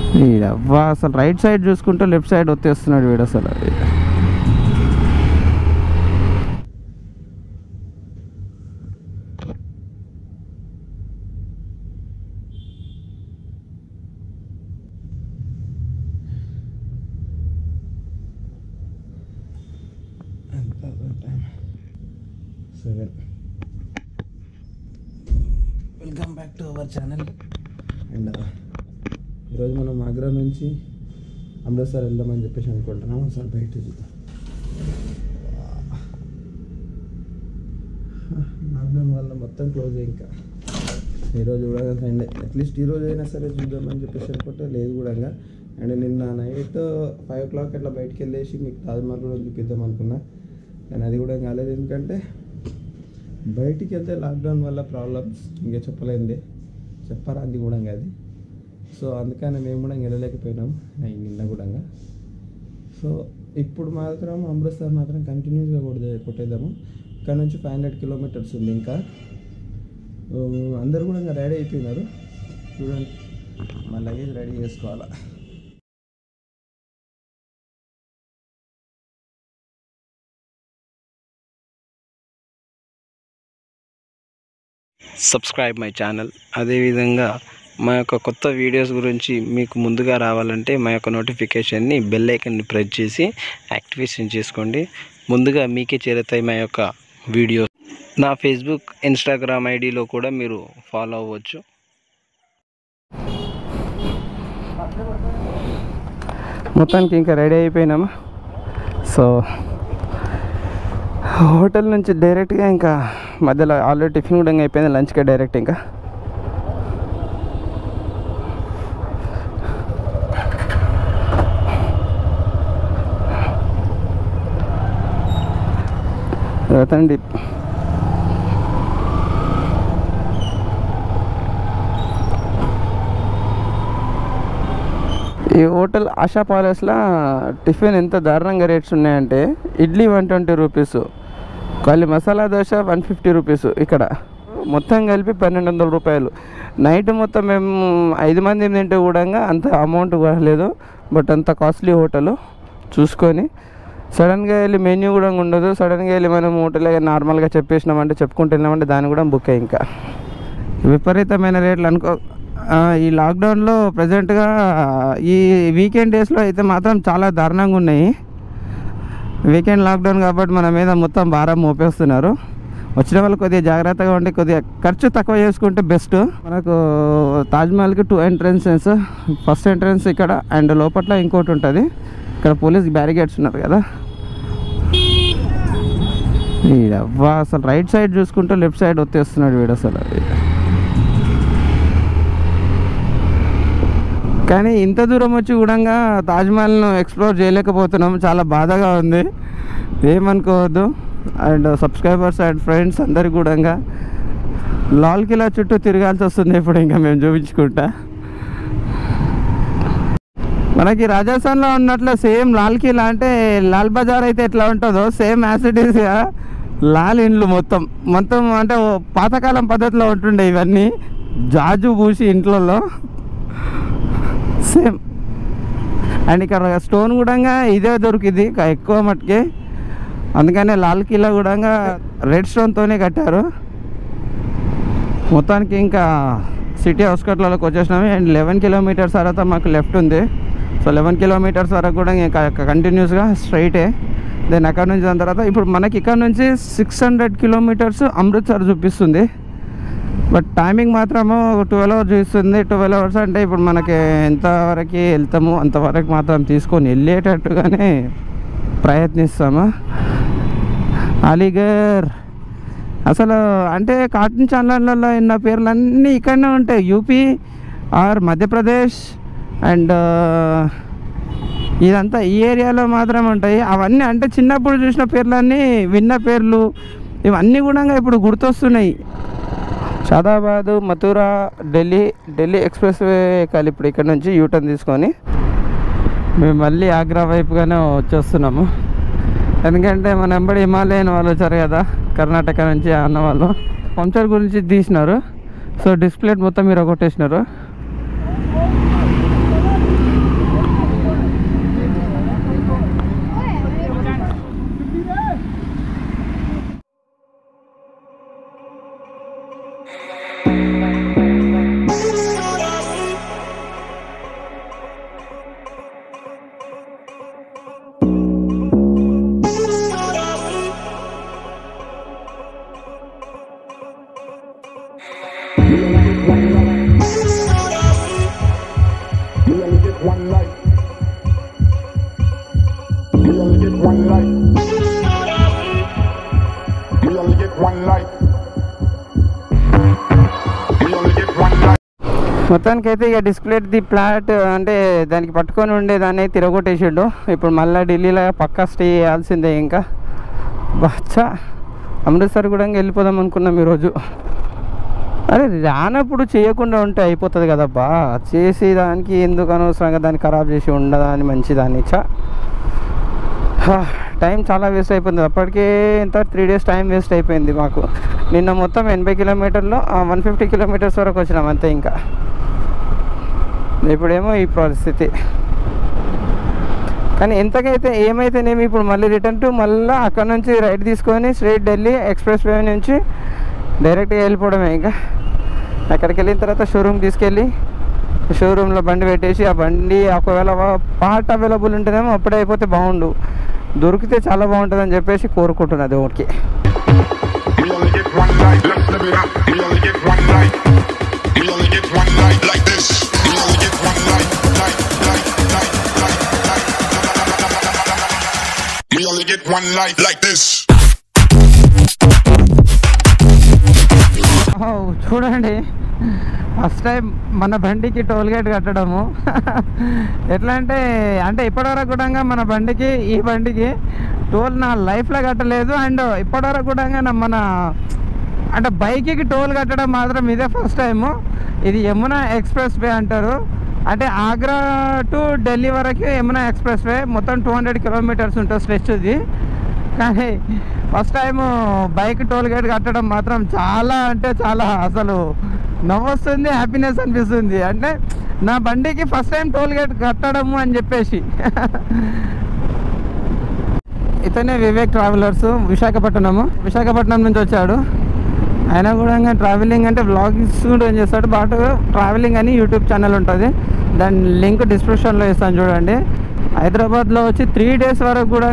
వీడవ్వా అసలు right side చూసుకుంటే left side వచ్చేస్తున్నాడు వీడు అసలు seven welcome back to our channel and ఈరోజు మనం ఆగ్రా నుంచి అమృత్సర్ వెళ్దామని చెప్పేసి అనుకుంటున్నాం ఒకసారి బయట చూద్దాం లాక్డౌన్ వల్ల మొత్తం క్లోజ్ ఇంకా ఈరోజు కూడా సండే అట్లీస్ట్ ఈరోజు అయినా సరే చూద్దామని చెప్పేసి అనుకుంటే లేదు కూడా అండ్ నిన్న నైట్ ఫైవ్ ఓ క్లాక్ అట్లా బయటికి వెళ్ళేసి మీకు తాజ్మహల్ కూడా చూపిద్దాం అనుకున్నా కానీ అది కూడా కాలేదు ఎందుకంటే బయటికి వెళ్తే లాక్డౌన్ వల్ల ప్రాబ్లమ్స్ ఇంకా చెప్పలేంది చెప్పరాంది కూడా అది సో అందుకని మేము కూడా వెళ్ళలేకపోయినాం నై- నిన్న కూడా సో ఇప్పుడు మాత్రం అమృత్సర్ మాత్రం కంటిన్యూస్గా కొట్టే కొట్టేద్దాము ఇక్కడ నుంచి ఫైవ్ హండ్రెడ్ కిలోమీటర్స్ ఉంది ఇంకా ఆ, అందరూ కూడా ఇంకా రెడీ అయిపోయినారు చూడండి మా లగేజ్ రెడీ చేసుకోవాలా సబ్స్క్రైబ్ మై ఛానల్ అదేవిధంగా మా యొక్క కొత్త వీడియోస్ గురించి మీకు ముందుగా రావాలంటే మా యొక్క నోటిఫికేషన్ని బెల్ ఐకన్ని ప్రెస్ చేసి యాక్టివేషన్ చేసుకోండి ముందుగా మీకే చేరుతాయి మా యొక్క వీడియోస్ నా ఫేస్బుక్ ఇన్స్టాగ్రామ్ ఐడిలో కూడా మీరు ఫాలో అవ్వచ్చు మొత్తానికి ఇంకా రెడీ అయిపోయినామా సో హోటల్ నుంచి డైరెక్ట్గా ఇంకా మధ్యలో ఆల్రెడీ టిఫిన్ కూడా ఇంకా అయిపోయింది లంచ్కే డైరెక్ట్ ఇంకా రతండి ఈ హోటల్ ఆశా ప్యాలెస్లో టిఫిన్ ఎంత దారుణంగా రేట్స్ ఉన్నాయంటే ఇడ్లీ వన్ ట్వంటీ రూపీస్ ఖాళీ masala dosa one fifty rupees ఇక్కడ మొత్తం కలిపి పన్నెండు వందల రూపాయలు నైట్ మొత్తం మేము ఐదు మంది తింటే కూడా అంత అమౌంట్ కూడా లేదు బట్ అంత కాస్ట్లీ హోటల్ చూసుకొని సడన్గా వెళ్ళి మెన్యూ కూడా ఉండదు సడన్గా వెళ్ళి మనం హోటల్ నార్మల్గా చెప్పేసినామంటే చెప్పుకుంటూ వెళ్ళినామంటే దాన్ని కూడా బుక్ ఇంకా విపరీతమైన రేట్లు అనుకో ఆ, ఈ లాక్డౌన్లో ప్రజెంట్గా ఈ వీకెండ్ డేస్లో అయితే మాత్రం చాలా దారుణంగా ఉన్నాయి వీకెండ్ లాక్డౌన్ కాబట్టి మన మీద మొత్తం భారం మోపేస్తున్నారు వచ్చిన వాళ్ళు కొద్దిగా జాగ్రత్తగా ఉండి కొద్దిగా ఖర్చు తక్కువ చేసుకుంటే బెస్ట్ మనకు తాజ్మహల్కి టూ ఎంట్రన్సెస్ ఫస్ట్ ఎంట్రన్స్ ఇక్కడ అండ్ లోపల ఇంకోటి ఉంటుంది ఇక్కడ పోలీస్ బ్యారిగేడ్స్ ఉన్నారు కదా వీడవ్వా అసలు రైట్ సైడ్ చూసుకుంటే లెఫ్ట్ సైడ్ వచ్చేస్తున్నాడు వీడు అసలు కానీ ఇంత దూరం వచ్చి కూడా తాజ్మహల్ను ఎక్స్ప్లోర్ చేయలేకపోతున్నాం చాలా బాధగా ఉంది ఏమనుకోవద్దు అండ్ సబ్స్క్రైబర్స్ అండ్ ఫ్రెండ్స్ అందరికి కూడా లాల్ కిలా చుట్టూ తిరగాల్సి వస్తుంది ఇప్పుడు ఇంకా మేము చూపించుకుంటా మనకి రాజస్థాన్లో ఉన్నట్లు సేమ్ లాల్ కిలా అంటే లాల్ బజార్ అయితే ఎట్లా ఉంటుందో సేమ్ యాసిటీస్గా లాల్ ఇండ్లు మొత్తం మొత్తం అంటే ఓ పాతకాలం పద్ధతిలో ఉంటుండే ఇవన్నీ జాజు పూసి ఇంట్లలో సేమ్ అండ్ ఇక్కడ స్టోన్ కూడా ఇదే దొరికింది ఇంకా ఎక్కువ మట్టుకి అందుకనే లాల్ కిలా కూడా రెడ్ స్టోన్తోనే కట్టారు మొత్తానికి ఇంకా సిటీ అవుట్స్కట్లలోకి వచ్చేసినాము అండ్ లెవెన్ కిలోమీటర్స్ తర్వాత మాకు లెఫ్ట్ ఉంది సో లెవెన్ కిలోమీటర్స్ వరకు కూడా ఇంకా కంటిన్యూస్గా స్ట్రైటే దెన్ అక్కడ నుంచి దాని తర్వాత ఇప్పుడు మనకి ఇక్కడ నుంచి సిక్స్ హండ్రెడ్ కిలోమీటర్స్ అమృత్సర్ చూపిస్తుంది బట్ టైమింగ్ మాత్రము ట్వెల్వ్ అవర్స్ చూస్తుంది ట్వెల్వ్ అవర్స్ అంటే ఇప్పుడు మనకి ఎంతవరకు వెళ్తాము అంతవరకు మాత్రం తీసుకొని వెళ్ళేటట్టుగానే ప్రయత్నిస్తాము అలీగర్ అసలు అంటే కార్టూన్ ఛానళ్ళలో ఉన్న పేర్లు అన్నీ ఇక్కడనే ఉంటాయి యూపీ ఆర్ మధ్యప్రదేశ్ అండ్ ఇదంతా ఈ ఏరియాలో మాత్రం ఉంటాయి అవన్నీ అంటే చిన్నప్పుడు చూసిన పేర్లన్నీ విన్న పేర్లు ఇవన్నీ కూడా ఇప్పుడు గుర్తొస్తున్నాయి షాదాబాద్ మథురా ఢిల్లీ ఢిల్లీ ఎక్స్ప్రెస్ వే ఎక్కాలి ఇప్పుడు ఇక్కడ నుంచి యూటర్న్ తీసుకొని మేము మళ్ళీ ఆగ్రా వైపుగానే వచ్చేస్తున్నాము ఎందుకంటే మన వెంబడి హిమాలయన్ వాళ్ళు వచ్చారు కదా కర్ణాటక నుంచి అన్న వాళ్ళు పంచర్ గురించి తీసినారు సో డిస్ప్లే మొత్తం మీరు కొట్టేసినారు మొత్తానికి అయితే ఇక డిస్ప్లే ది ప్లాట్ అంటే దానికి పట్టుకొని ఉండేదాన్ని తిరగొట్టేసిండు ఇప్పుడు మళ్ళీ ఢిల్లీలో పక్కా స్టే చేయాల్సిందే ఇంకా బచ్చా అమృత్సర్ కూడా ఇంకా వెళ్ళిపోదాం అనుకున్నాం ఈరోజు అరే రానప్పుడు చేయకుండా ఉంటే అయిపోతుంది కదబ్బా చేసి దానికి ఎందుకు అనవసరంగా దాన్ని ఖరాబ్ చేసి ఉండదా అని మంచిదాన్ని చా టైం చాలా వేస్ట్ అయిపోయింది అప్పటికే ఇంత త్రీ డేస్ టైం వేస్ట్ అయిపోయింది మాకు నిన్న మొత్తం ఎనభై కిలోమీటర్లో వన్ ఫిఫ్టీ కిలోమీటర్స్ వరకు వచ్చినాం అంతే ఇంకా ఇప్పుడేమో ఈ పరిస్థితి కానీ ఎంతకైతే ఏమైతేనేమి ఇప్పుడు మళ్ళీ రిటర్న్ టు మళ్ళీ అక్కడ నుంచి రైట్ తీసుకొని స్ట్రైట్ ఢిల్లీ ఎక్స్ప్రెస్ వే నుంచి డైరెక్ట్గా వెళ్ళిపోవడమే ఇంకా అక్కడికి వెళ్ళిన తర్వాత షోరూమ్ తీసుకెళ్ళి షోరూంలో బండి పెట్టేసి ఆ బండి ఒకవేళ పార్ట్ అవైలబుల్ ఉంటేనేమో అప్పుడే అయిపోతే బాగుండు దొరికితే చాలా బాగుంటుంది అని చెప్పేసి కోరుకుంటున్నా దేవుడికి We only get one life, let's live it up. We only get one life. We only get one life like this. We only get one life, life, life, life, life, life. We only get one life like this. ఓ, చూడండి first time మన బండికి toll gate కట్టడము ఎట్లా అంటే అంటే ఇప్పటివరకు కూడా మన బండికి ఈ బండికి టోల్ నా లైఫ్లో కట్టలేదు అండ్ ఇప్పటివరకు కూడా నా మన అంటే బైక్కి టోల్ కట్టడం మాత్రం ఇదే ఫస్ట్ టైము ఇది యమునా ఎక్స్ప్రెస్ వే అంటారు అంటే ఆగ్రా టు ఢిల్లీ వరకు యమునా ఎక్స్ప్రెస్ వే మొత్తం టూ హండ్రెడ్ కిలోమీటర్స్ ఉంటుంది స్ట్రెచ్ ఇది కానీ first time bike toll gate కట్టడం మాత్రం చాలా అంటే చాలా అసలు నవ్వొస్తుంది హ్యాపీనెస్ అనిపిస్తుంది అంటే నా బండికి ఫస్ట్ టైం టోల్ గేట్ కట్టడము అని చెప్పేసి ఇతనే వివేక్ ట్రావెలర్స్ విశాఖపట్నము విశాఖపట్నం నుంచి వచ్చాడు ఆయన కూడా ఇంకా ట్రావెలింగ్ అంటే వ్లాగింగ్స్ కూడా ఏం చేస్తాడు బట్ ట్రావెలింగ్ అని యూట్యూబ్ ఛానల్ ఉంటుంది దాని లింక్ డిస్క్రిప్షన్లో ఇస్తాను చూడండి హైదరాబాద్లో వచ్చి త్రీ డేస్ వరకు కూడా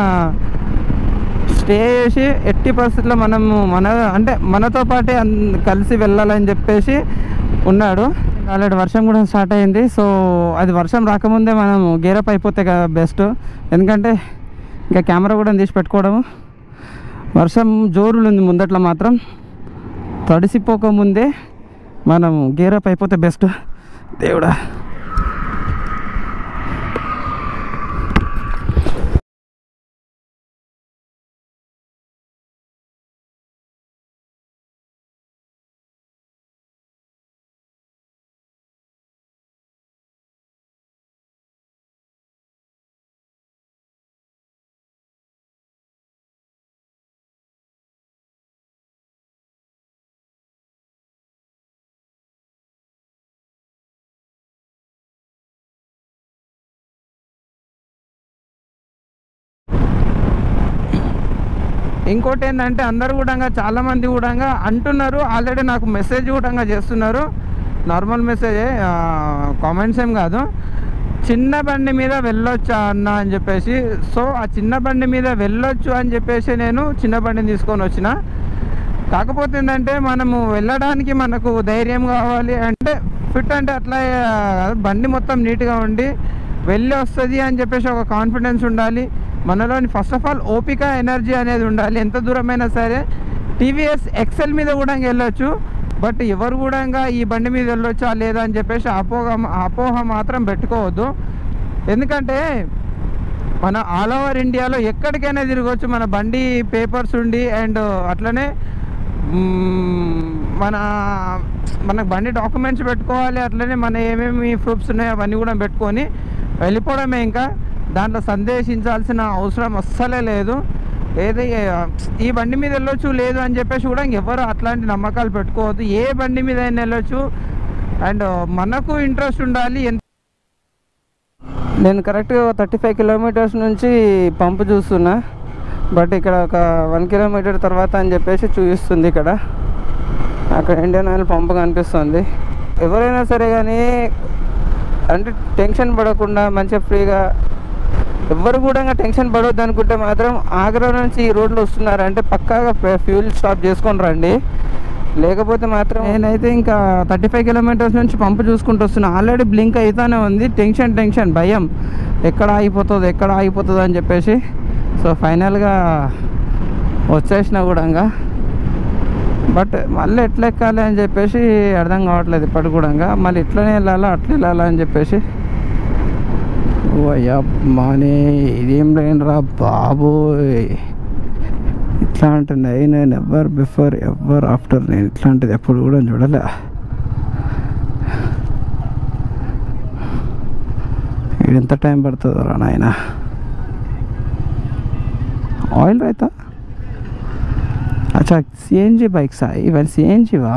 స్టే చేసి ఎట్టి పరిస్థితుల్లో మనము మన అంటే మనతో పాటే అన్- కలిసి వెళ్ళాలని చెప్పేసి ఉన్నాడు ఆల్రెడీ వర్షం కూడా స్టార్ట్ అయింది సో అది వర్షం రాకముందే మనం గేరప్ అయిపోతే కదా బెస్ట్ ఎందుకంటే ఇంకా కెమెరా కూడా తీసి పెట్టుకోవడము వర్షం జోరులు ఉంది ముందట్లో మాత్రం తడిసిపోకముందే మనం గేరప్ అయిపోతే బెస్ట్ దేవుడా ఇంకోటి ఏంటంటే అందరు కూడా చాలా మంది కూడా అంటున్నారు ఆల్రెడీ నాకు మెసేజ్ కూడా చేస్తున్నారు నార్మల్ మెసేజే కామెంట్స్ ఏం కాదు చిన్న బండి మీద వెళ్ళొచ్చా అన్న అని చెప్పేసి సో ఆ చిన్న బండి మీద వెళ్ళొచ్చు అని చెప్పేసి నేను చిన్న బండిని తీసుకొని వచ్చిన కాకపోతే ఏంటంటే మనము వెళ్ళడానికి మనకు ధైర్యం కావాలి అంటే ఫిట్ అంటే అట్లా ఆ, బండి మొత్తం నీట్గా ఉండి వెళ్ళి వస్తుంది అని చెప్పేసి ఒక కాన్ఫిడెన్స్ ఉండాలి మనలోని ఫస్ట్ ఆఫ్ ఆల్ ఓపిక ఎనర్జీ అనేది ఉండాలి ఎంత దూరమైనా సరే టీవీఎస్ ఎక్సెల్ మీద కూడా వెళ్ళొచ్చు బట్ ఎవరు కూడా ఇంకా ఈ బండి మీద వెళ్ళొచ్చా లేదా అని చెప్పేసి అపోహ అపోహ మాత్రం పెట్టుకోవద్దు ఎందుకంటే మన ఆల్ ఓవర్ ఇండియాలో ఎక్కడికైనా తిరగవచ్చు మన బండి పేపర్స్ ఉండి అండ్ అట్లనే మ్మ్, మన మనకు బండి డాక్యుమెంట్స్ పెట్టుకోవాలి అట్లనే మన ఏమేమి ప్రూఫ్స్ ఉన్నాయో అవన్నీ కూడా పెట్టుకొని వెళ్ళిపోవడమే ఇంకా దాంట్లో సందేశించాల్సిన అవసరం అస్సలే లేదు ఏది ఈ బండి మీద వెళ్ళొచ్చు లేదు అని చెప్పేసి కూడా ఎవరు అట్లాంటి నమ్మకాలు పెట్టుకోవద్దు ఏ బండి మీద అయినా వెళ్ళొచ్చు అండ్ మనకు ఇంట్రెస్ట్ ఉండాలి ఎంత నేను కరెక్ట్గా థర్టీ ఫైవ్ కిలోమీటర్స్ నుంచి పంపు చూస్తున్నా బట్ ఇక్కడ ఒక వన్ కిలోమీటర్ తర్వాత అని చెప్పేసి చూపిస్తుంది ఇక్కడ అక్కడ ఇండియన్ ఆయిల్ పంపు కనిపిస్తుంది ఎవరైనా సరే కానీ అంటే టెన్షన్ పడకుండా మంచిగా ఫ్రీగా ఎవరు కూడా ఇంకా టెన్షన్ పడొద్దు అనుకుంటే మాత్రం ఆగ్రా నుంచి ఈ రోడ్లో వస్తున్నారు అంటే పక్కాగా ఫ్యూల్ స్టాప్ చేసుకొని రండి లేకపోతే మాత్రం నేనైతే ఇంకా థర్టీ ఫైవ్ కిలోమీటర్స్ నుంచి పంపు చూసుకుంటూ వస్తున్నా ఆల్రెడీ బ్లింక్ అవుతానే ఉంది టెన్షన్ టెన్షన్ భయం ఎక్కడ ఆగిపోతుందో ఎక్కడ ఆగిపోతుందో అని చెప్పేసి సో ఫైనల్గా వచ్చేసిన కూడా ఇంకా బట్ మళ్ళీ ఎట్లా ఎక్కాలి అని చెప్పేసి అర్థం కావట్లేదు ఇప్పటికి కూడా మళ్ళీ ఇట్లనే వెళ్ళాలా అట్లా వెళ్ళాలా అని చెప్పేసి ఓ అయ్యా మానే ఇదేం లేనురా బాబోయ్ ఇట్లాంటి నేను ఎవర్ బిఫోర్ ఎవర్ ఆఫ్టర్ నేను ఇట్లాంటిది ఎప్పుడు కూడా చూడలే ఇది ఎంత టైం పడుతుందో రా నాయన ఆయిల్ రైతా అచ్చా సిఎన్జి బైక్సా ఇవన్నీ సిఎన్జివా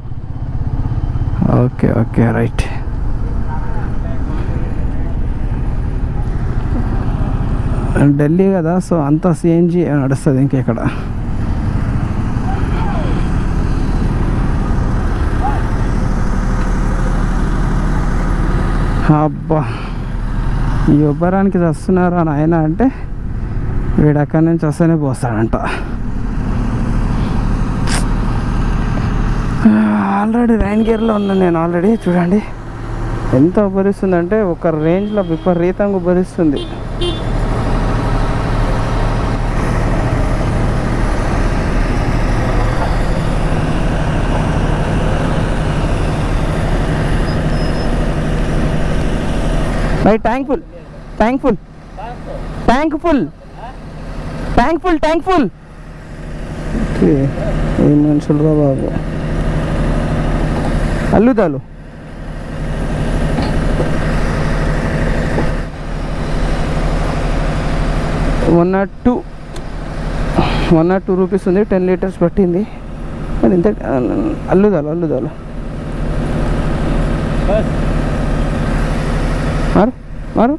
ఓకే ఓకే రైట్ ఢిల్లీ కదా సో అంతా సిఎన్జి నడుస్తుంది ఇంకెక్కడ అబ్బా ఈ ఉబ్బరానికి వస్తున్నారా నాయన అంటే వీడు అక్కడి నుంచి వస్తేనే పోస్తాడంట ఆల్రెడీ రైన్ గేర్లో ఉన్నాను నేను ఆల్రెడీ చూడండి ఎంత ఉబ్బరిస్తుందంటే ఒక రేంజ్లో విపరీతంగా ఉబ్బరిస్తుంది right tank full tank full tank full tank full tank full ఏ మనుషులుగా బాబు అల్లుదాలు one not two one not two rupees ఉంది టెన్ లీటర్స్ పట్టింది మరి ఇంత అల్లుదాలు అల్లుదాలు मारो मारो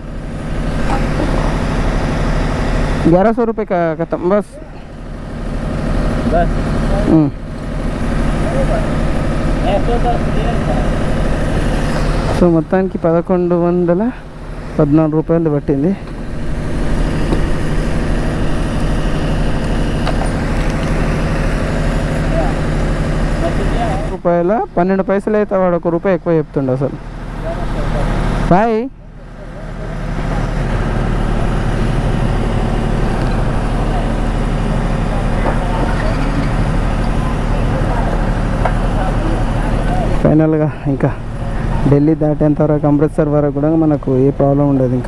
ग्यारह सौ रुपये का खत्म बस हम्म। సో మొత్తానికి పదకొండు వందల పద్నాలుగు రూపాయలు పట్టింది రూపాయల పన్నెండు పైసలు అయితే వాడు ఒక రూపాయి ఎక్కువ చెప్తుండే అసలు బాయ్ ఫైనల్గా ఇంకా ఢిల్లీ దాటేంత వరకు అమృత్సర్ వరకు కూడా మనకు ఏ ప్రాబ్లం ఉండదు ఇంకా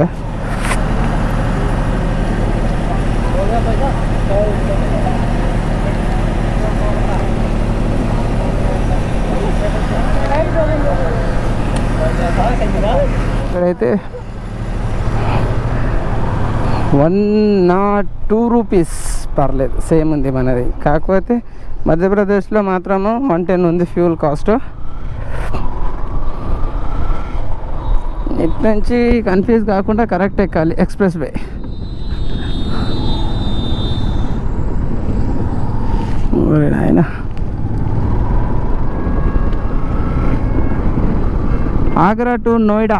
ఇక్కడైతే వన్ నాట్ టూ రూపీస్ పర్లేదు సేమ్ ఉంది మనది కాకపోతే మధ్యప్రదేశ్లో మాత్రము వన్ టెన్ ఉంది ఫ్యూల్ కాస్ట్ ఇటు నుంచి కన్ఫ్యూజ్ కాకుండా కరెక్ట్ ఎక్కాలి ఎక్స్ప్రెస్ వే ఆయన Agra to Noida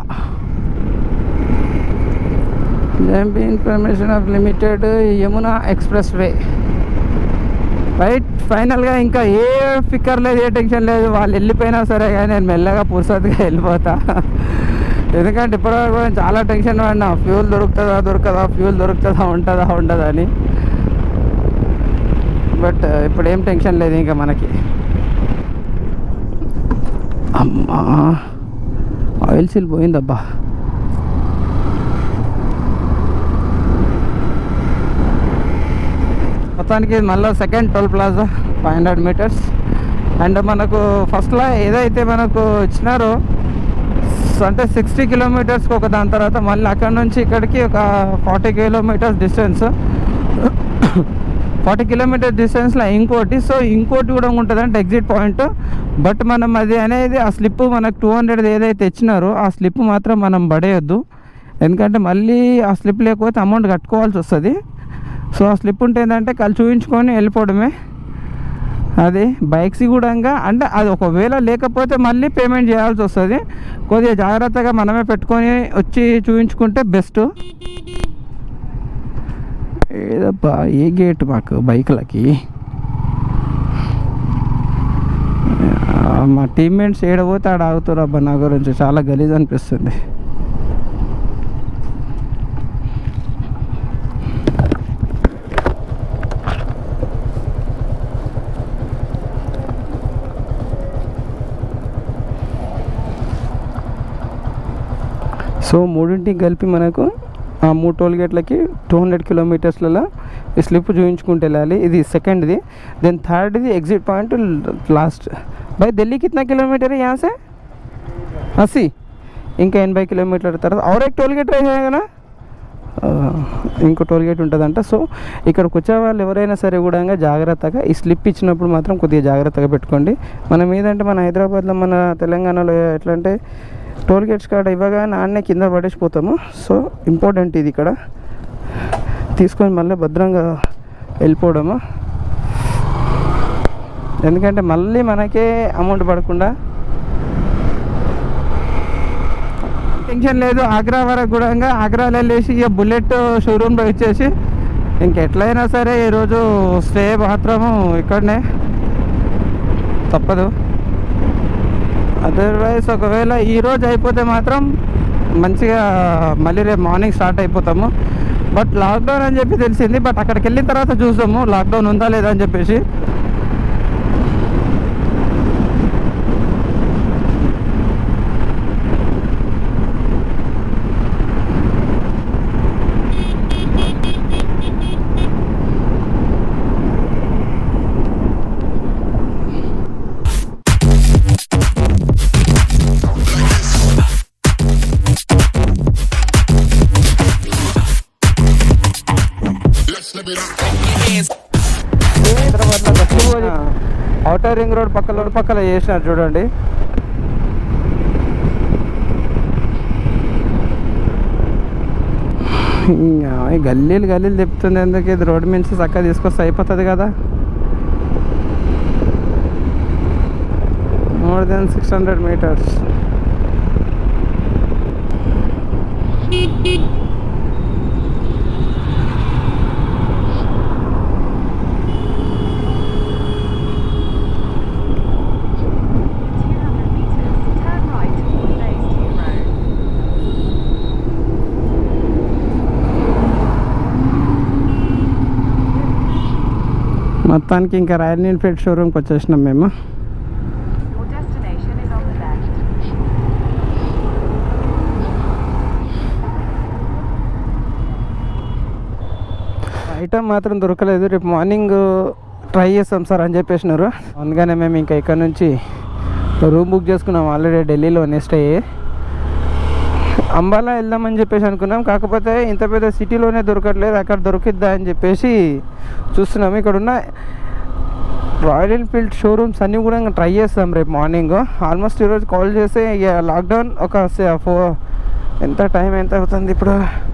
Jaypee information of limited Yamuna expressway right ఫైనల్గా ఇంకా ఏ ఫిక్కర్ లేదు ఏ టెన్షన్ లేదు వాళ్ళు వెళ్ళిపోయినా సరే కానీ నేను మెల్లగా పురుసత్తుగా వెళ్ళిపోతా ఎందుకంటే ఇప్పటివరకు కూడా నేను చాలా టెన్షన్ పడినా ఫ్యూల్ దొరుకుతుందా దొరకదా ఫ్యూల్ దొరుకుతుందా ఉంటుందా ఉండదా అని బట్ ఇప్పుడు ఏం టెన్షన్ లేదు ఇంకా మనకి అమ్మా ఆయిల్ సీల్ పోయిందబ్బా మొత్తానికి మళ్ళీ second toll plaza five hundred metres and మనకు ఫస్ట్లో ఏదైతే మనకు ఇచ్చినారో స- అంటే సిక్స్టీ కిలోమీటర్స్కి ఒక దాని తర్వాత మళ్ళీ అక్కడ నుంచి ఇక్కడికి ఒక forty kilometres distance forty kilometre డిస్టెన్స్లో ఇంకోటి సో ఇంకోటి కూడా ఉంటుంది అంటే ఎగ్జిట్ పాయింట్ బట్ మనం అది అనేది ఆ స్లిప్ మనకు టూ హండ్రెడ్ ఏదైతే ఇచ్చినారో ఆ స్లిప్ మాత్రం మనం పడేయొద్దు ఎందుకంటే మళ్ళీ ఆ స్లిప్ లేకపోతే అమౌంట్ కట్టుకోవాల్సి వస్తుంది సో ఆ స్లిప్ ఉంటే ఏంటంటే కళ్ళు చూపించుకొని వెళ్ళిపోవడమే అది బైక్స్ కూడా అంటే అది ఒకవేళ లేకపోతే మళ్ళీ పేమెంట్ చేయాల్సి వస్తుంది కొద్దిగా జాగ్రత్తగా మనమే పెట్టుకొని వచ్చి చూపించుకుంటే బెస్ట్ ఏదబ్బా ఏ గేట్ మాకు బైక్లకి ఆ, మా టీమ్మేట్స్ ఏడపోతే ఆడ ఆగుతారు అబ్బా నా గురించి చాలా గలీజ్ అనిపిస్తుంది సో మూడింటికి కలిపి మనకు ఆ మూడు టోల్ గేట్లకి టూ హండ్రెడ్ కిలోమీటర్స్లలో ఈ స్లిప్ చూపించుకుంటూ వెళ్ళాలి ఇది సెకండ్ది దెన్ థర్డ్ది exit point last by Delhi కిतना కిలోమీటర్ है यहाँ से अस्सी ఇంకా ఎనభై కిలోమీటర్ల తర్వాత और एक टोल गेट रहेगा ఆ, ఇంకో టోల్ గేట్ ఉంటుందంట సో ఇక్కడికి వచ్చే వాళ్ళు ఎవరైనా సరే కూడా జాగ్రత్తగా ఈ స్లిప్ ఇచ్చినప్పుడు మాత్రం కొద్దిగా జాగ్రత్తగా పెట్టుకోండి మనం ఏదంటే మన హైదరాబాద్లో మన తెలంగాణలో ఎట్లా అంటే టోల్ గేట్స్ కాడ ఇవ్వగానే ఆడనే కింద పడేసిపోతాము సో ఇంపార్టెంట్ ఇది ఇక్కడ తీసుకొని మళ్ళీ భద్రంగా వెళ్ళిపోవడము ఎందుకంటే మళ్ళీ మనకే అమౌంట్ పడకుండా టెన్షన్ లేదు ఆగ్రా వరకు కూడా ఇంకా ఆగ్రాలో వెళ్ళేసి ఇక బుల్లెట్ షోరూమ్లో ఇచ్చేసి ఇంకెట్లయినా సరే ఈరోజు స్టే మాత్రము ఇక్కడనే తప్పదు అదర్వైజ్ ఒకవేళ ఈరోజు అయిపోతే మాత్రం మంచిగా మళ్ళీ రేపు మార్నింగ్ స్టార్ట్ అయిపోతాము బట్ లాక్డౌన్ అని చెప్పి తెలిసింది బట్ అక్కడికి వెళ్ళిన తర్వాత చూసాము లాక్డౌన్ ఉందా లేదా అని చెప్పేసి Let's live it up. హైదరాబాద్లో గచ్చిబౌలి ఔటర్ రింగ్ రోడ్ పక్కల రోడ్ పక్కల చేసినారు చూడండి ఇంకా ఈ గల్లీలు గల్లీలు తిప్పుతుంది ఎందుకు ఇది రోడ్డు నుంచి చక్కగా తీసుకొస్తే అయిపోతుంది కదా more than six hundred metres Turn right toward Phase 2 Road. మొత్తానికి ఇంకా రాయల్ ఎన్ఫీల్డ్ షోరూమ్కి వచ్చేసినాం మేము Your destination is on the left. Item మాత్రం దొరకలేదు రేపు మార్నింగ్ ట్రై చేస్తాం సార్ అని చెప్పేసినారు అందుకనే మేము ఇంకా ఇక్కడ నుంచి రూమ్ బుక్ చేసుకున్నాం ఆల్రెడీ ఢిల్లీలో నెక్స్ట్ అయ్యి అంబాలా వెళ్దామని చెప్పేసి అనుకున్నాం కాకపోతే ఇంత పెద్ద సిటీలోనే దొరకట్లేదు అక్కడ దొరికిద్దా అని చెప్పేసి చూస్తున్నాం ఇక్కడ ఉన్న రాయల్ ఎన్ఫీల్డ్ షోరూమ్స్ అన్నీ కూడా ఇంకా ట్రై చేస్తాం రేపు మార్నింగ్ ఆల్మోస్ట్ ఈరోజు కాల్ చేస్తే ఇక లాక్డౌన్ ఒక ఫోర్ ఎంత టైం ఎంత అవుతుంది ఇప్పుడు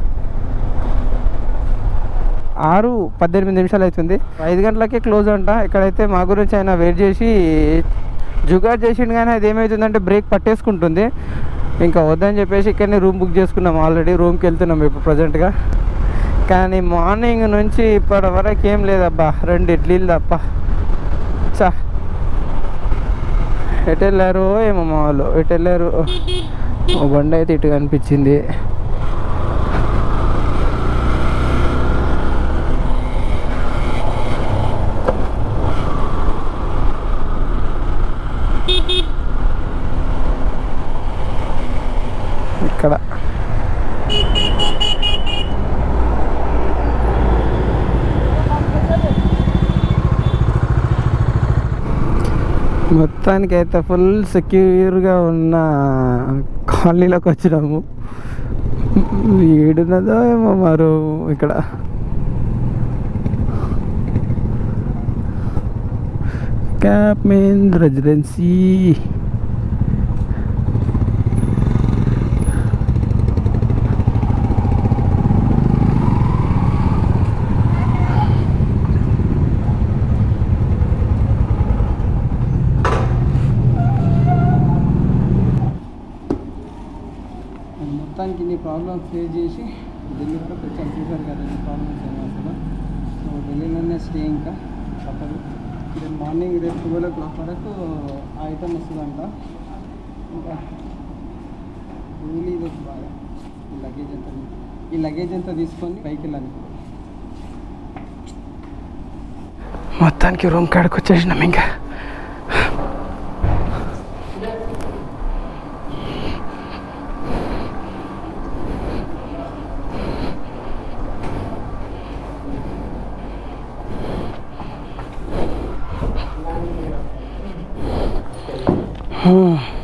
ఆరు పద్దెనిమిది నిమిషాలు అవుతుంది ఐదు గంటలకే క్లోజ్ అంట ఇక్కడైతే మా గురించి ఆయన వెయిట్ చేసి జుగాడ్ చేసిండు కానీ అది ఏమవుతుందంటే బ్రేక్ పట్టేసుకుంటుంది ఇంకా వద్దని చెప్పేసి ఇక్కడనే రూమ్ బుక్ చేసుకున్నాం ఆల్రెడీ రూమ్కి వెళ్తున్నాం ఇప్పుడు ప్రజెంట్గా కానీ మార్నింగ్ నుంచి ఇప్పటి వరకు ఏం లేదబ్బా రెండు ఇడ్లీలు తప్ప చా ఎటు వెళ్ళారు ఏమో మా వాళ్ళు ఎటు వెళ్ళారు ఓ బండి అయితే ఇటు కనిపించింది ఇక్కడ మొత్తానికి అయితే ఫుల్ సెక్యూర్గా ఉన్న కాలనీలోకి వచ్చినాము ఏడున్నదో ఏమో మరో ఇక్కడ క్యాప్ మెయిన్ రెసిడెన్సీ మొత్తానికి ఇన్ని ప్రాబ్లమ్స్ ఫేస్ చేసి ఢిల్లీ వరకు వచ్చాను చూసారు కదా ఇన్ని ప్రాబ్లమ్స్ ఏమో అసలు సో ఢిల్లీలోనే స్టే ఇంకా తప్పదు రేపు మార్నింగ్ రేపు ట్వెల్వ్ ఓ క్లాక్ వరకు ఆ ఐటమ్ వస్తుందంట ఇంకా రియలీ ఇది బాగా ఈ లగేజ్ అంతా ఈ లగేజ్ అంతా తీసుకొని పైకి వెళ్ళాలి మొత్తానికి రూమ్ కాడికి వచ్చేసినాం ఇంకా Hmm.